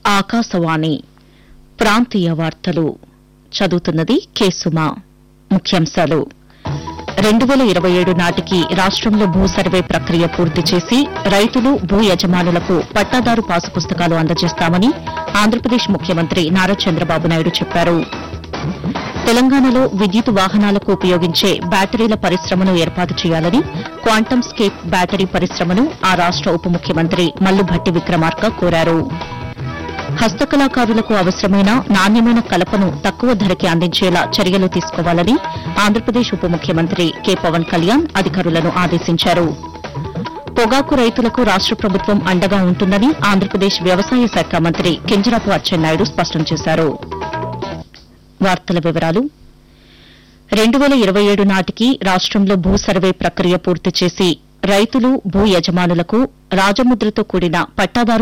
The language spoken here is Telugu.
ఆకాశవాణి ప్రాంతీయ వార్తలు చదువుతున్నది కేసుమా ముఖ్యాంశాలు రెండు వేల ఇరవై ఏడు నాటికి రాష్టంలో భూ సర్వే ప్రక్రియ పూర్తి చేసి రైతులు భూ యజమానులకు పట్టాదారు పాసు పుస్తకాలు అందజేస్తామని ఆంధ్రప్రదేశ్ ముఖ్యమంత్రి నారా చంద్రబాబు నాయుడు చెప్పారు తెలంగాణలో విద్యుత్ వాహనాలకు ఉపయోగించే బ్యాటరీల పరిశ్రమను ఏర్పాటు చేయాలని క్వాంటమ్ స్కేప్ బ్యాటరీ పరిశ్రమను ఆ రాష్ట ఉప ముఖ్యమంత్రి మల్లుభట్టి విక్రమార్క కోరారు హస్తకళాకారులకు అవసరమైన నాణ్యమైన కలపను తక్కువ ధరకి అందించేలా చర్యలు తీసుకోవాలని ఆంధ్రప్రదేశ్ ఉప ముఖ్యమంత్రి కె పవన్ కళ్యాణ్ అధికారులను ఆదేశించారు పొగాకు రైతులకు రాష్ట ప్రభుత్వం అండగా ఉంటుందని ఆంధ్రప్రదేశ్ వ్యవసాయ శాఖ మంత్రి కింజరాపు అచ్చెన్నాయుడు స్పష్టం చేశారు వార్తల వివరాలు రెండు వేల ఇరవై ఏడు నాటికి రాష్టంలో భూ సర్వే ప్రక్రియ పూర్తి చేసి రైతులు భూ యజమానులకు రాజముద్రతో కూడిన పట్టాదారు